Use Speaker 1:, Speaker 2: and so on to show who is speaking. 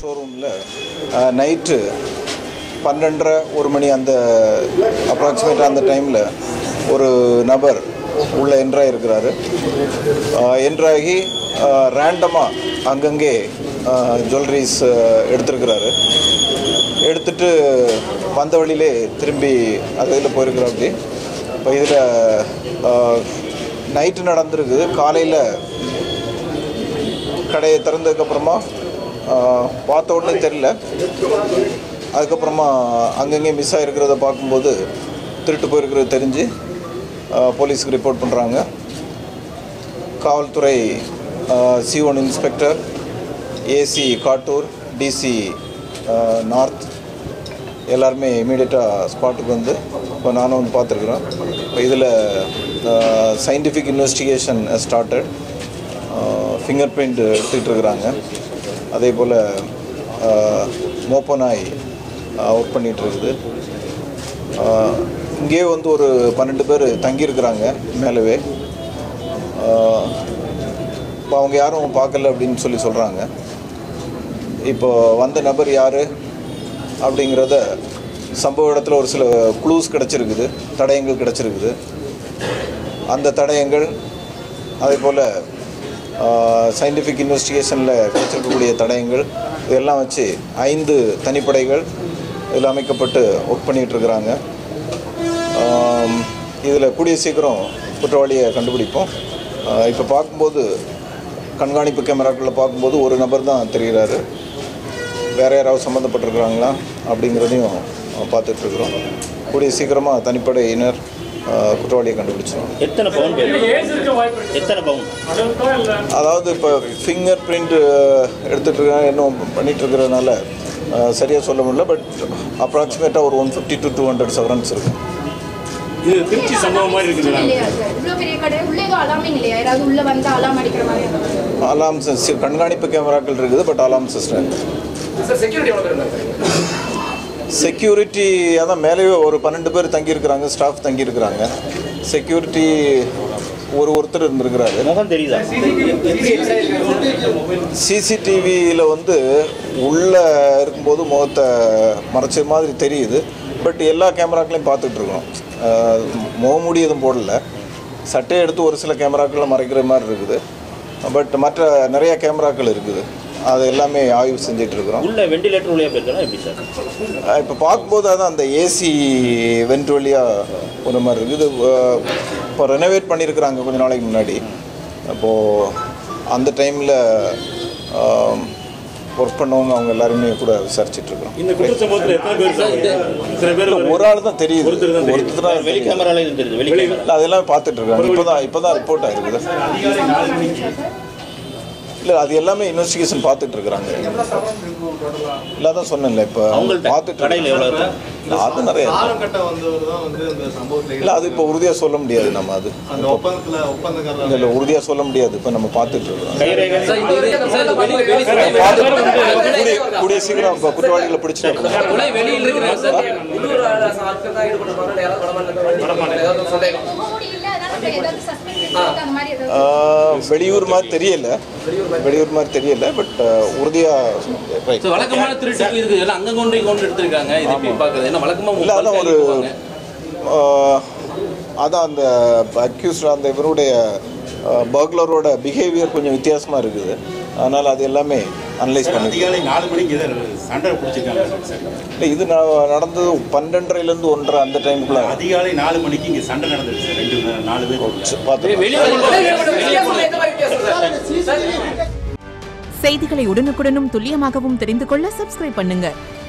Speaker 1: ஷோரூமில் நைட்டு பன்னெண்டரை ஒரு மணி அந்த அப்ராக்சிமேட்டாக அந்த டைமில் ஒரு நபர் உள்ளே என்ட்ராகிருக்கிறாரு என்ட்ராகி ரேண்டமாக அங்கங்கே ஜுவல்லரிஸ் எடுத்திருக்கிறாரு எடுத்துட்டு வந்த வழியிலே திரும்பி அது இதில் போயிருக்கிறாப்படி இப்போ இதில் நைட்டு நடந்திருக்குது காலையில் கடையை திறந்ததுக்கப்புறமா பார்த்த உடனே தெரில அதுக்கப்புறமா அங்கங்கே மிஸ் ஆகிருக்கிறத பார்க்கும்போது திருட்டு போயிருக்கிறது தெரிஞ்சு ஆஹ், போலீஸுக்கு ரிப்போர்ட் பண்ணுறாங்க காவல்துறை C one inspector AC Kattur DC north எல்லாருமே இமீடியட்டாக ஸ்பாட்டுக்கு வந்து இப்போ நானும் வந்து பார்த்துருக்குறோம் இப்போ இதில் scientific investigation started fingerprint எடுத்துக்கிட்டு இருக்கிறாங்க அதே போல் மோப்பனாய் ஒர்க் பண்ணிகிட்டு இருக்குது ஆஹ், இங்கேயே வந்து ஒரு பன்னெண்டு பேர் தங்கியிருக்கிறாங்க மேலவே ஆஹ், இப்போ அவங்க யாரும் பார்க்கல அப்படின்னு சொல்லி சொல்கிறாங்க இப்போ வந்த நபர் யார் அப்படிங்கிறத சம்பவ இடத்துல ஒரு சில க்ளூஸ் கிடச்சிருக்குது தடயங்கள் கிடச்சிருக்குது அந்த தடயங்கள் அதே போல் சயின்டிஃபிக் இன்வெஸ்டிகேஷனில் கிடைச்சிருக்கக்கூடிய தடயங்கள் இதெல்லாம் வச்சு ஐந்து தனிப்படைகள் இதில் அமைக்கப்பட்டு ஒர்க் பண்ணிகிட்டு இருக்கிறாங்க இதில் கூடிய சீக்கிரம் குற்றவாளியை கண்டுபிடிப்போம் இப்போ பார்க்கும்போது கண்காணிப்பு கேமராக்களில் பார்க்கும்போது ஒரு நபர் தான் தெரிகிறாரு வேறு யாராவது சம்மந்தப்பட்டிருக்கிறாங்களா அப்படிங்கிறதையும் பார்த்துட்ருக்குறோம் கூடிய சீக்கிரமாக தனிப்படையினர் அஹ், குற்றவாளியை கண்டுபிடிச்சிடும்
Speaker 2: எத்தனை பவுன் எத்தனை பவுன்
Speaker 1: அதாவது இப்போ ஃபிங்கர் பிரிண்ட் எடுத்துகிட்டு இருக்காங்க இன்னும் பண்ணிகிட்டு இருக்கிறதுனால சரியாக சொல்ல முடியல பட் அப்ராக்சிமேட்டாக ஒரு one fifty to two hundred sovereigns இருக்கும்
Speaker 3: இது திருச்சி சம்பவம் மாதிரி இருக்குது
Speaker 4: இல்லையா சார் இவ்வளோ பெரிய கடை உள்ளே எதுவும் அலாமிங் இல்லையா யாராவது உள்ள வந்து அலாம் அடிக்கிற மாதிரி
Speaker 1: அலாம் கண்காணிப்பு கேமராக்கள் இருக்குது பட் அலாம் சிஸ்டம் செக்யூரிட்டி அதான் மேலேயே ஒரு பன்னெண்டு பேர் தங்கியிருக்கிறாங்க ஸ்டாஃப் தங்கியிருக்கிறாங்க செக்யூரிட்டி ஒரு ஒருத்தர் இருந்திருக்கிறாரு
Speaker 2: முகம் தெரியுதா
Speaker 1: சிசிடிவியில் வந்து உள்ளே இருக்கும்போது முகத்தை மறைச்ச மாதிரி தெரியுது பட் எல்லா கேமராக்களையும் பார்த்துட்டு இருக்கோம் அஹ், முகமூடி எதுவும் போடல சட்டையை எடுத்து ஒரு சில கேமராக்களில் மறைக்கிற மாதிரி இருக்குது பட் மற்ற நிறைய கேமராக்கள் இருக்குது அது எல்லாமே ஆய்வு செஞ்சுட்டு இருக்கிறோம்
Speaker 2: உள்ள வெண்டிலேட்டர் வழியா போயிருக்கா எப்படி சார்
Speaker 1: இப்போ பார்க்கும்போது அதான் அந்த ஏசி வென்ட் வழியாக ஒரு மாதிரி இருக்குது அஹ், இப்போ ரெனோவேட் பண்ணியிருக்கிறாங்க கொஞ்ச நாளைக்கு முன்னாடி அப்போது அந்த டைமில் ஒர்க் பண்ணவங்க அவங்க எல்லாருமே கூட விசாரிச்சுட்டு இருக்கிறோம்
Speaker 3: இந்த குற்ற சம்பவத்தில் எத்தனை பேர் சார் இத்தனை பேர் வருது.
Speaker 1: ஒரு ஆள் தான் தெரியுது
Speaker 3: ஒருத்தர் தான் தெரியுது.
Speaker 1: ஒருத்தர் தான்
Speaker 2: வெளி
Speaker 1: தெரியுது.
Speaker 2: கேமரால இது தெரியுது வெளி கேமரா
Speaker 1: இல்ல, அதெல்லாம் பார்த்துட்டு இருக்காங்க இப்போ தான் இப்போ தான் ரிப்போர்ட் ஆயிருக்குது இல்லை அது எல்லாமே இன்வெஸ்டிகேஷன் பார்த்துட்டு இருக்கிறாங்க இல்லை அதான் சொன்னேன்ல இப்போ
Speaker 2: அவங்கள்ட்ட
Speaker 1: பார்த்துட்டு
Speaker 2: கடையில் எவ்வளோ இருக்கும்
Speaker 1: இல்ல, அது நிறைய இருக்கு.
Speaker 5: ஆரம் கட்ட வந்தவர் தான் வந்து அந்த சம்பவத்தில்
Speaker 1: இல்லை அது இப்போ உறுதியாக சொல்ல முடியாது நம்ம அது
Speaker 5: அந்த ஒப்பந்தத்தில் ஒப்பந்தக்காரர்
Speaker 1: இல்லை இல்லை உறுதியாக சொல்ல முடியாது இப்போ நம்ம பார்த்துட்டு இருக்கிறோம்
Speaker 2: கைரேகை
Speaker 1: கூடிய கூடிய சீக்கிரம் இப்போ குற்றவாளிகளை பிடிச்சிட்டு
Speaker 6: கொலை வெளியில் இருக்கிற சார் உள்ளூர் ஆட்கள் தான் ஈடுபட்டிருப்பாங்க யாராவது வடமாநிலத்தில் ஏதாவது சந்தேகம்
Speaker 4: முகமூடி இல்லை அதனால இப்ப ஏதாவது சஸ்பெண்ட் அந்த மாதிரி ஏதாவது
Speaker 1: ஆஹ், வெளியூர் மாதிரி தெரியல வெளியூர் மாதிரி தெரியல பட் உறுதியாக ரைட்
Speaker 6: So, வழக்கமான திருட்டுக்கு இதுக்கு எல்லாம் அங்க கொண்டு கொண்டு எடுத்திருக்காங்க இது எப்படி பாக்குறது ஏன்னா வழக்கமா
Speaker 1: இல்லை அதான் ஒரு
Speaker 6: bulk ஆ போவாங்க.
Speaker 1: ஆஹ், அதான் அந்த அக்யூஸ்ட் அந்த இவருடைய பர்க்லரோட பிஹேவியர் கொஞ்சம் வித்தியாசமாக இருக்குது அதனால் அது எல்லாமே அனலைஸ் பண்ணி
Speaker 3: அதிகாலை நாலு மணிக்கு இதை சண்டை பிடிச்சிருக்காங்க சார்
Speaker 1: இல்லை இது நான் நடந்தது பன்னெண்டரைலேருந்து ஒன்றரை அந்த டைமுக்குள்ள
Speaker 3: அதிகாலை நாலு மணிக்கு இங்கே சண்டை நடந்துச்சு சார் ரெண்டு பேர், நாலு பேர்
Speaker 1: பார்த்து
Speaker 7: செய்திகளை உடனுக்குடனும் துல்லியமாகவும் தெரிந்து கொள்ள சப்ஸ்கிரைப் பண்ணுங்க